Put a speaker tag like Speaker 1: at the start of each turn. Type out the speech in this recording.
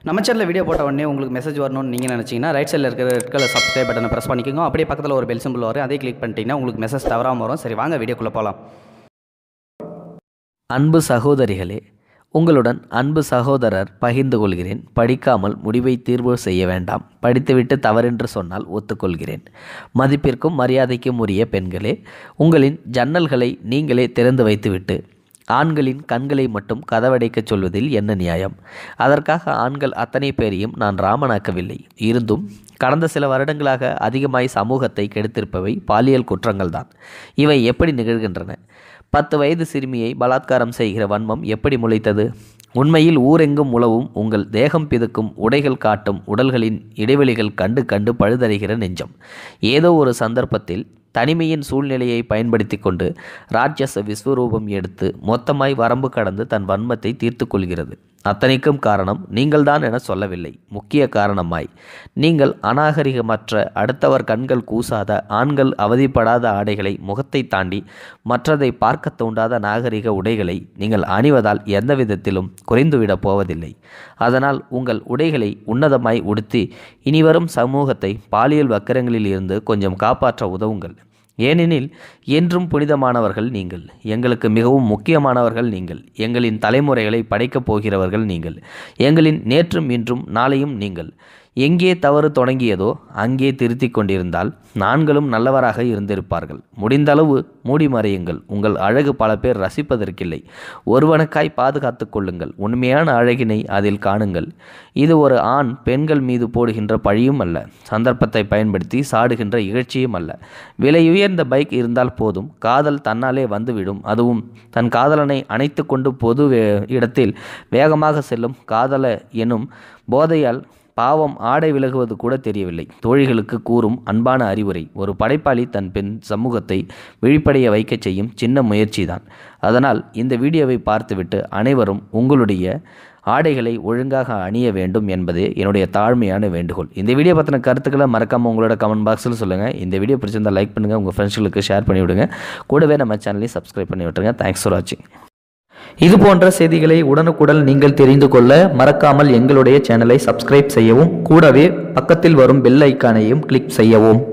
Speaker 1: நம்ம சேனலில் வீடியோ போட்ட உடனே உங்களுக்கு மெசேஜ் வரணும்னு நீங்கள் நினச்சிங்கன்னா ரைட் சைடில் இருக்கிற ரெட் கலர் சப்ஸ்கிரைப் பட்டனை ப்ரெஸ் பண்ணிக்கோங்க அப்படியே பக்கத்தில் ஒரு பெல் சிம்பிள் வரும் அதே கிளிக் பண்ணிட்டீங்கன்னா உங்களுக்கு மெசேஜ் தவறாமல் வரும் சரி வாங்க வீடியோக்குள்ளே போகலாம்
Speaker 2: அன்பு சகோதரிகளே உங்களுடன் அன்பு சகோதரர் பகிர்ந்து கொள்கிறேன் படிக்காமல் முடிவை தீர்வு செய்ய வேண்டாம் படித்துவிட்டு தவறென்று சொன்னால் ஒத்துக்கொள்கிறேன் மதிப்பிற்கும் மரியாதைக்கும் உரிய பெண்களே உங்களின் ஜன்னல்களை நீங்களே திறந்து வைத்துவிட்டு ஆண்களின் கண்களை மட்டும் கதவடைக்கச் சொல்வதில் என்ன நியாயம் அதற்காக ஆண்கள் அத்தனை பேரையும் நான் ராமனாக்கவில்லை இருந்தும் கடந்த சில வருடங்களாக அதிகமாய் சமூகத்தை கெடுத்திருப்பவை பாலியல் குற்றங்கள்தான் இவை எப்படி நிகழ்கின்றன பத்து வயது சிறுமியை பலாத்காரம் செய்கிற வன்மம் எப்படி முளைத்தது உண்மையில் ஊரெங்கும் உழவும் உங்கள் தேகம் பிதுக்கும் உடைகள் காட்டும் உடல்களின் இடைவெளிகள் கண்டு கண்டு பழுதடைகிற நெஞ்சம் ஏதோ ஒரு சந்தர்ப்பத்தில் தனிமையின் சூழ்நிலையை பயன்படுத்தி கொண்டு ராட்சச விஸ்வரூபம் எடுத்து மொத்தமாய் வரம்பு கடந்து தன் வன்மத்தை தீர்த்து கொள்கிறது அத்தனைக்கும் காரணம் நீங்கள்தான் என சொல்லவில்லை முக்கிய காரணமாய் நீங்கள் அநாகரிகமற்ற அடுத்தவர் கண்கள் கூசாத ஆண்கள் அவதிப்படாத ஆடைகளை முகத்தை தாண்டி மற்றதை பார்க்க தூண்டாத நாகரிக உடைகளை நீங்கள் அணிவதால் எந்த விதத்திலும் குறைந்துவிடப் போவதில்லை அதனால் உங்கள் உடைகளை உன்னதமாய் உடுத்தி இனிவரும் சமூகத்தை பாலியல் வக்கரங்களில் இருந்து கொஞ்சம் காப்பாற்ற உதவுங்கள் ஏனெனில் என்றும் புனிதமானவர்கள் நீங்கள் எங்களுக்கு மிகவும் முக்கியமானவர்கள் நீங்கள் எங்களின் தலைமுறைகளை படைக்கப் போகிறவர்கள் நீங்கள் எங்களின் நேற்றும் இன்றும் நாளையும் நீங்கள் எங்கே தவறு தொடங்கியதோ அங்கே திருத்தி கொண்டிருந்தால் நான்களும் நல்லவராக இருந்திருப்பார்கள் முடிந்தளவு மூடி மறையுங்கள் உங்கள் அழகு பல பேர் ரசிப்பதற்கில்லை ஒருவனுக்காய் பாதுகாத்து கொள்ளுங்கள் உண்மையான அழகினை அதில் காணுங்கள் இது ஒரு ஆண் பெண்கள் மீது போடுகின்ற பழியும் அல்ல சந்தர்ப்பத்தை பயன்படுத்தி சாடுகின்ற இகழ்ச்சியும் அல்ல விலை உயர்ந்த பைக் இருந்தால் போதும் காதல் தன்னாலே வந்துவிடும் அதுவும் தன் காதலனை அணைத்து கொண்டு பொது வே- இடத்தில் வேகமாக செல்லும் காதல எனும் போதையால் பாவம் ஆடை விலகுவது கூட தெரியவில்லை தோழிகளுக்கு கூறும் அன்பான அறிவுரை ஒரு படைப்பாளி தன் பெண் சமூகத்தை விழிப்படைய வைக்கச் செய்யும் சின்ன முயற்சிதான் அதனால் இந்த வீடியோவை பார்த்துவிட்டு அனைவரும் உங்களுடைய ஆடைகளை ஒழுங்காக அணிய வேண்டும் என்பதே என்னுடைய தாழ்மையான வேண்டுகோள் இந்த வீடியோ பற்றின கருத்துக்களை மறக்காமல் உங்களோட கமெண்ட் பாக்ஸில் சொல்லுங்கள் இந்த வீடியோ பிடிச்சிருந்தா லைக் பண்ணுங்கள் உங்கள் ஃப்ரெண்ட்ஸ்களுக்கு ஷேர் பண்ணி விடுங்க கூடவே நம்ம சேனலையும் சப்ஸ்கிரைப் பண்ணி விட்டுருங்க தேங்க்ஸ் ஃபார் வாட்சிங்
Speaker 3: இது போன்ற செய்திகளை உடனுக்குடன் நீங்கள் தெரிந்து கொள்ள மறக்காமல் எங்களுடைய சேனலை சப்ஸ்கிரைப் செய்யவும் கூடவே பக்கத்தில் வரும் பெல் ஐக்கானையும் கிளிக் செய்யவும்